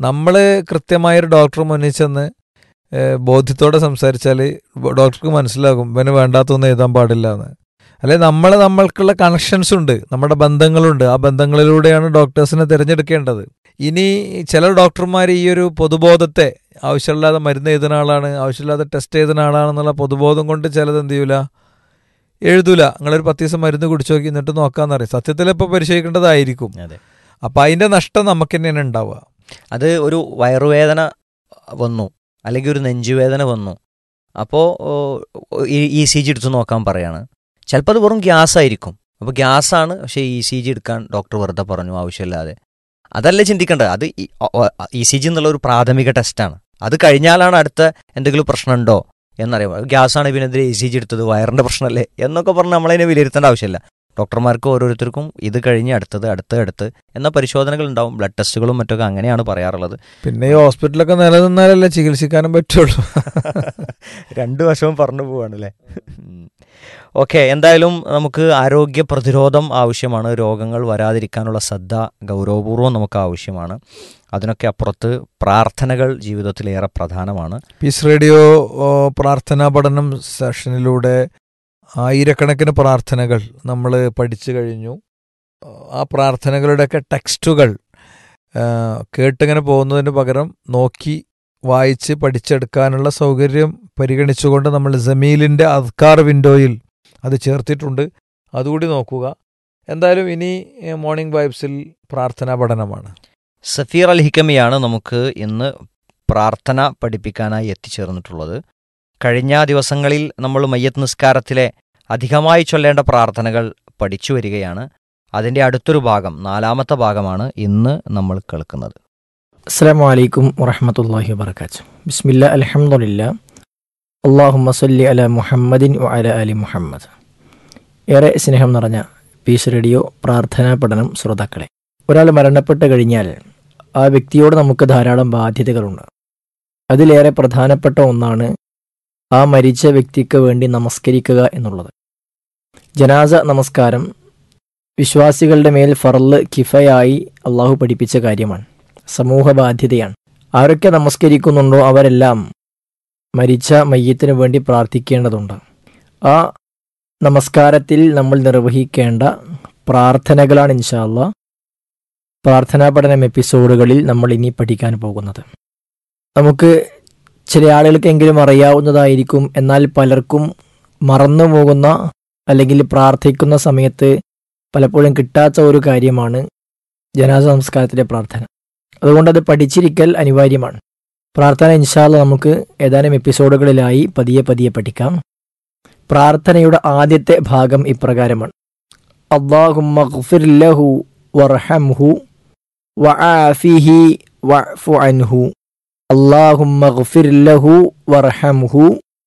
നമ്മൾ കൃത്യമായൊരു ഡോക്ടർ മുന്നിൽ ചെന്ന് ഏഹ്, ബോധ്യത്തോടെ സംസാരിച്ചാൽ ഡോക്ടർക്ക് മനസ്സിലാകും ഇവന് വേണ്ടാത്തൊന്നും എഴുതാൻ പാടില്ല എന്ന് അല്ലെ നമ്മൾ നമ്മൾക്കുള്ള കണക്ഷൻസ് ഉണ്ട് നമ്മുടെ ബന്ധങ്ങളുണ്ട് ആ ബന്ധങ്ങളിലൂടെയാണ് ഡോക്ടേഴ്സിനെ തിരഞ്ഞെടുക്കേണ്ടത് ഇനി ചില ഡോക്ടർമാർ ഈ ഒരു പൊതുബോധത്തെ ആവശ്യമില്ലാതെ മരുന്ന് എഴുതുന്ന ആളാണ് ആവശ്യമില്ലാതെ ടെസ്റ്റ് എഴുതുന്ന ആളാണെന്നുള്ള പൊതുബോധം കൊണ്ട് ചിലത് എന്ത് ചെയ്യൂല എഴുതൂല നിങ്ങളൊരു പത്ത് ദിവസം മരുന്ന് കുടിച്ചു നോക്കി എന്നിട്ട് നോക്കാന്ന് പറയും സത്യത്തിൽ ഇപ്പോൾ പരിശോധിക്കേണ്ടതായിരിക്കും അതെ അപ്പം അതിൻ്റെ നഷ്ടം നമുക്ക് തന്നെയാണ് ഉണ്ടാവുക അത് ഒരു വയറുവേദന വന്നു അല്ലെങ്കിൽ ഒരു നെഞ്ചുവേദന വന്നു അപ്പോൾ ഇ സി ജി എടുത്ത് നോക്കാൻ പറയാണ് ചിലപ്പോൾ അത് വെറും ഗ്യാസ് ആയിരിക്കും അപ്പോൾ ഗ്യാസാണ് പക്ഷേ ഇ സി ജി എടുക്കാൻ ഡോക്ടർ വെറുതെ പറഞ്ഞു ആവശ്യമില്ലാതെ അതല്ല ചിന്തിക്കേണ്ടത് അത് ഇ സി ജി എന്നുള്ള ഒരു പ്രാഥമിക ടെസ്റ്റാണ് അത് കഴിഞ്ഞാലാണ് അടുത്ത എന്തെങ്കിലും പ്രശ്നമുണ്ടോ എന്നറിയാം ഗ്യാസാണ് ഇവനെതിരെ ഇ സി ജി എടുത്തത് വയറിൻ്റെ പ്രശ്നമല്ലേ എന്നൊക്കെ പറഞ്ഞ് നമ്മളതിനെ വിലയിരുത്തേണ്ട ആവശ്യമില്ല ഡോക്ടർമാർക്ക് ഓരോരുത്തർക്കും ഇത് കഴിഞ്ഞ് അടുത്തത് അടുത്ത് അടുത്ത് എന്ന പരിശോധനകൾ ഉണ്ടാവും ബ്ലഡ് ടെസ്റ്റുകളും മറ്റൊക്കെ അങ്ങനെയാണ് പറയാറുള്ളത് പിന്നെ ഈ ഹോസ്പിറ്റലൊക്കെ നിലനിന്നാലല്ലേ ചികിത്സിക്കാനും പറ്റുള്ളൂ രണ്ടു വശവും പറഞ്ഞു പോവാണല്ലേ ഓക്കെ എന്തായാലും നമുക്ക് ആരോഗ്യ പ്രതിരോധം ആവശ്യമാണ് രോഗങ്ങൾ വരാതിരിക്കാനുള്ള ശ്രദ്ധ ഗൗരവപൂർവ്വം നമുക്ക് ആവശ്യമാണ് അതിനൊക്കെ അപ്പുറത്ത് പ്രാർത്ഥനകൾ ജീവിതത്തിലേറെ പ്രധാനമാണ് പീസ് റേഡിയോ ഓ, പ്രാർത്ഥനാ പഠനം സെഷനിലൂടെ ആയിരക്കണക്കിന് പ്രാർത്ഥനകൾ നമ്മൾ പഠിച്ചു കഴിഞ്ഞു ആ പ്രാർത്ഥനകളുടെയൊക്കെ ടെക്സ്റ്റുകൾ ആ, കേട്ടിങ്ങനെ പോകുന്നതിന് പകരം നോക്കി വായിച്ച് പഠിച്ചെടുക്കാനുള്ള സൗകര്യം പരിഗണിച്ചുകൊണ്ട് നമ്മൾ ജമീലിൻ്റെ അദ്കാർ വിൻഡോയിൽ അത് ചേർത്തിട്ടുണ്ട് അതുകൂടി നോക്കുക എന്തായാലും ഇനി ഏ, മോർണിംഗ് വൈബ്സിൽ പ്രാർത്ഥനാ പഠനമാണ് സഫീർ അൽ ഹിക്കമിയാണ് നമുക്ക് ഇന്ന് പ്രാർത്ഥന പഠിപ്പിക്കാനായി എത്തിച്ചേർന്നിട്ടുള്ളത് കഴിഞ്ഞ ദിവസങ്ങളിൽ നമ്മൾ മയ്യത്ത് നിസ്കാരത്തിലെ അധികമായി ചൊല്ലേണ്ട പ്രാർത്ഥനകൾ പഠിച്ചു വരികയാണ് അതിൻ്റെ അടുത്തൊരു ഭാഗം നാലാമത്തെ ഭാഗമാണ് ഇന്ന് നമ്മൾ കേൾക്കുന്നത് അസ്സാം വലൈക്കും വറഹമത്തല്ലാഹി വബർക്കാത്ത് ബിസ്മില്ല അലഹമുല്ല അള്ളാഹുമ്മ സല്ലി അല മുഹമ്മദിൻ വ അല അലി മുഹമ്മദ് ഏറെ സ്നേഹം നിറഞ്ഞ പീസ് റേഡിയോ പ്രാർത്ഥനാ പഠനം ശ്രോതാക്കളെ ഒരാൾ മരണപ്പെട്ട് കഴിഞ്ഞാൽ ആ വ്യക്തിയോട് നമുക്ക് ധാരാളം ബാധ്യതകളുണ്ട് അതിലേറെ പ്രധാനപ്പെട്ട ഒന്നാണ് ആ മരിച്ച വ്യക്തിക്ക് വേണ്ടി നമസ്കരിക്കുക എന്നുള്ളത് ജനാസ നമസ്കാരം വിശ്വാസികളുടെ മേൽ ഫറല് കിഫയായി അള്ളാഹു പഠിപ്പിച്ച കാര്യമാണ് സമൂഹ ബാധ്യതയാണ് ആരൊക്കെ നമസ്കരിക്കുന്നുണ്ടോ അവരെല്ലാം മരിച്ച മയ്യത്തിന് വേണ്ടി പ്രാർത്ഥിക്കേണ്ടതുണ്ട് ആ നമസ്കാരത്തിൽ നമ്മൾ നിർവഹിക്കേണ്ട പ്രാർത്ഥനകളാണ് ഇൻഷാല്ല പ്രാർത്ഥനാ പഠനം എപ്പിസോഡുകളിൽ നമ്മൾ ഇനി പഠിക്കാൻ പോകുന്നത് നമുക്ക് ചില ആളുകൾക്കെങ്കിലും അറിയാവുന്നതായിരിക്കും എന്നാൽ പലർക്കും മറന്നു പോകുന്ന അല്ലെങ്കിൽ പ്രാർത്ഥിക്കുന്ന സമയത്ത് പലപ്പോഴും കിട്ടാത്ത ഒരു കാര്യമാണ് ജനാസ സംസ്കാരത്തിലെ പ്രാർത്ഥന അതുകൊണ്ട് അത് പഠിച്ചിരിക്കൽ അനിവാര്യമാണ് പ്രാർത്ഥന ഇൻഷാല്ല നമുക്ക് ഏതാനും എപ്പിസോഡുകളിലായി പതിയെ പതിയെ പഠിക്കാം പ്രാർത്ഥനയുടെ ആദ്യത്തെ ഭാഗം ഇപ്രകാരമാണ് അള്ളാഹുമ്മ ലഹു വർഹംഹു വആഫിഹി വഅഫു അൻഹു അള്ളാഹുമ്മ ലഹു വർഹംഹു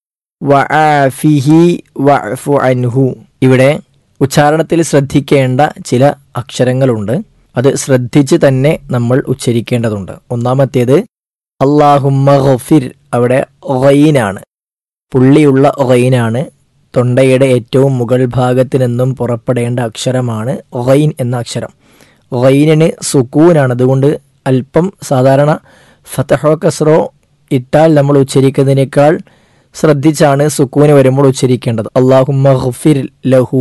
വആഫിഹി വഅഫു അൻഹു ഇവിടെ ഉച്ചാരണത്തിൽ ശ്രദ്ധിക്കേണ്ട ചില അക്ഷരങ്ങളുണ്ട് അത് ശ്രദ്ധിച്ച് തന്നെ നമ്മൾ ഉച്ചരിക്കേണ്ടതുണ്ട് ഒന്നാമത്തേത് അള്ളാഹുമ്മ ഗഫിർ അവിടെ ഒഗൈനാണ് പുള്ളിയുള്ള ഒഗൈനാണ് തൊണ്ടയുടെ ഏറ്റവും മുകൾ ഭാഗത്ത് നിന്നും പുറപ്പെടേണ്ട അക്ഷരമാണ് ഒഗൈൻ എന്ന അക്ഷരം ഒഗൈനിന് സുക്കൂനാണ് അതുകൊണ്ട് അല്പം സാധാരണ ഫതഹോ കസ്രോ ഇട്ടാൽ നമ്മൾ ഉച്ചരിക്കുന്നതിനേക്കാൾ ശ്രദ്ധിച്ചാണ് സുക്കൂന് വരുമ്പോൾ ഉച്ചരിക്കേണ്ടത് അള്ളാഹുമ്മ ഗഫിർ ലഹു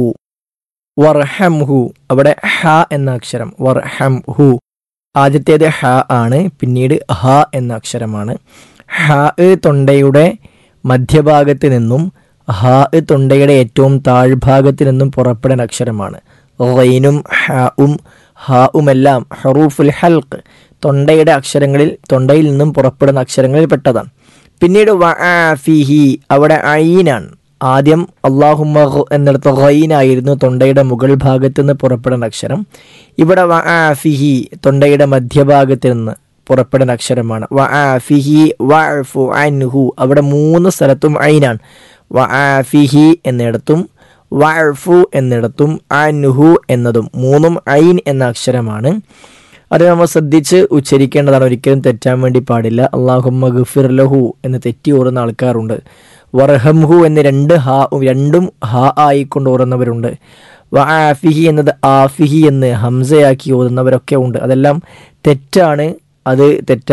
വർഹംഹു അവിടെ ഹ എന്ന അക്ഷരം വർഹം ആദ്യത്തേത് ഹ ആണ് പിന്നീട് ഹ എന്ന അക്ഷരമാണ് ഹ തൊണ്ടയുടെ മധ്യഭാഗത്ത് നിന്നും ഹ തൊണ്ടയുടെ ഏറ്റവും താഴ്ഭാഗത്ത് നിന്നും പുറപ്പെടുന്ന അക്ഷരമാണ് റൈനും ഹും ഹാവുമെല്ലാം ഹറൂഫുൽ ഹൽക്ക് തൊണ്ടയുടെ അക്ഷരങ്ങളിൽ തൊണ്ടയിൽ നിന്നും പുറപ്പെടുന്ന അക്ഷരങ്ങളിൽ പെട്ടതാണ് പിന്നീട് വആഫിഹി അവിടെ ഐനാണ് ആദ്യം അള്ളാഹുമ്മ എന്നിടത്ത് ഖൈനായിരുന്നു തൊണ്ടയുടെ മുകൾ ഭാഗത്ത് നിന്ന് പുറപ്പെടുന്ന അക്ഷരം ഇവിടെ വആഫിഹി തൊണ്ടയുടെ മധ്യഭാഗത്ത് നിന്ന് പുറപ്പെടുന്ന അക്ഷരമാണ് വആഫിഹി വഅഫു അൻഹു അവിടെ മൂന്ന് സ്ഥലത്തും ഐനാണ് വആഫിഹി എന്നിടത്തും വഅഫു എന്നിടത്തും അൻഹു എന്നതും മൂന്നും ഐൻ എന്ന അക്ഷരമാണ് അത് നമ്മൾ ശ്രദ്ധിച്ച് ഉച്ചരിക്കേണ്ടതാണ് ഒരിക്കലും തെറ്റാൻ വേണ്ടി പാടില്ല അള്ളാഹുമ്മ ഗഫിർ ലഹു എന്ന് തെറ്റി ഓടുന്ന ആൾക്കാരുണ്ട് വർഹംഹു എന്ന് രണ്ട് ഹാ രണ്ടും ഹാ ആയിക്കൊണ്ട് ഓടുന്നവരുണ്ട് വആഫിഹി എന്നത് ആഫിഹി എന്ന് ഹംസയാക്കി ഓതുന്നവരൊക്കെ ഉണ്ട് അതെല്ലാം തെറ്റാണ് അത് തെറ്റാ